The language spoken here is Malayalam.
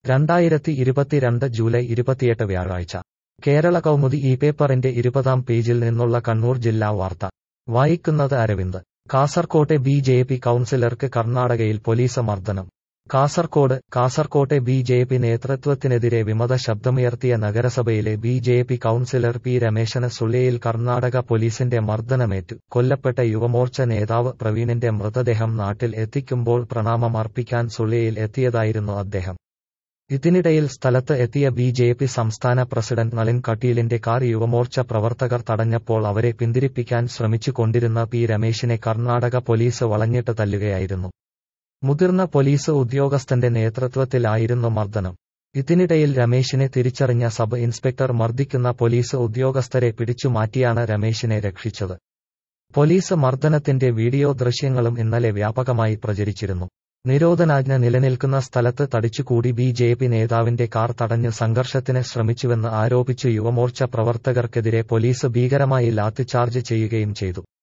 രണ്ടായിരത്തി ഇരുപത്തിരണ്ട് ജൂലൈ ഇരുപത്തിയെട്ട് വ്യാഴാഴ്ച കേരള കൗമുദി ഈ പേപ്പറിന്റെ ഇരുപതാം പേജിൽ നിന്നുള്ള കണ്ണൂർ ജില്ലാ വാർത്ത വായിക്കുന്നത് അരവിന്ദ് കാസർകോട്ടെ ബി ജെ പി കൗൺസിലർക്ക് കർണാടകയിൽ പോലീസ് മർദ്ദനം കാസർകോട് കാസർകോട്ടെ ബി ജെ പി നേതൃത്വത്തിനെതിരെ വിമത ശബ്ദമുയർത്തിയ നഗരസഭയിലെ B J P councillor P രമേശന് സുള്ളിയിൽ കർണാടക പോലീസിന്റെ മർദ്ദനമേറ്റു കൊല്ലപ്പെട്ട യുവമോർച്ച നേതാവ് പ്രവീണിന്റെ മൃതദേഹം നാട്ടിൽ എത്തിക്കുമ്പോൾ പ്രണാമം അർപ്പിക്കാൻ സുള്ളിയിൽ എത്തിയതായിരുന്നു അദ്ദേഹം ഇതിനിടയിൽ സ്ഥലത്ത് എത്തിയ ബി ജെ പി സംസ്ഥാന പ്രസിഡന്റ് നളിൻ കട്ടീലിന്റെ കാർ യുവമോർച്ച പ്രവർത്തകർ തടഞ്ഞപ്പോൾ അവരെ പിന്തിരിപ്പിക്കാൻ ശ്രമിച്ചു കൊണ്ടിരുന്ന പി രമേശിനെ കർണാടക പോലീസ് വളഞ്ഞിട്ട് തല്ലുകയായിരുന്നു മുതിർന്ന പോലീസ് ഉദ്യോഗസ്ഥന്റെ നേതൃത്വത്തിലായിരുന്നു മർദ്ദനം ഇതിനിടയിൽ രമേശിനെ തിരിച്ചറിഞ്ഞ സബ് ഇൻസ്പെക്ടർ മർദ്ദിക്കുന്ന പോലീസ് ഉദ്യോഗസ്ഥരെ പിടിച്ചു മാറ്റിയാണ് രമേശിനെ രക്ഷിച്ചത് പോലീസ് മർദ്ദനത്തിന്റെ വീഡിയോ ദൃശ്യങ്ങളും ഇന്നലെ വ്യാപകമായി പ്രചരിച്ചിരുന്നു നിരോധനാജ്ഞ നിലനിൽക്കുന്ന സ്ഥലത്ത് തടിച്ചുകൂടി ബി ജെ പി നേതാവിന്റെ കാർ തടഞ്ഞ് സംഘർഷത്തിന് ശ്രമിച്ചുവെന്ന് ആരോപിച്ചു യുവമോർച്ച പ്രവർത്തകർക്കെതിരെ പോലീസ് ഭീകരമായി ലാത്തിച്ചാർജ് ചെയ്യുകയും ചെയ്തു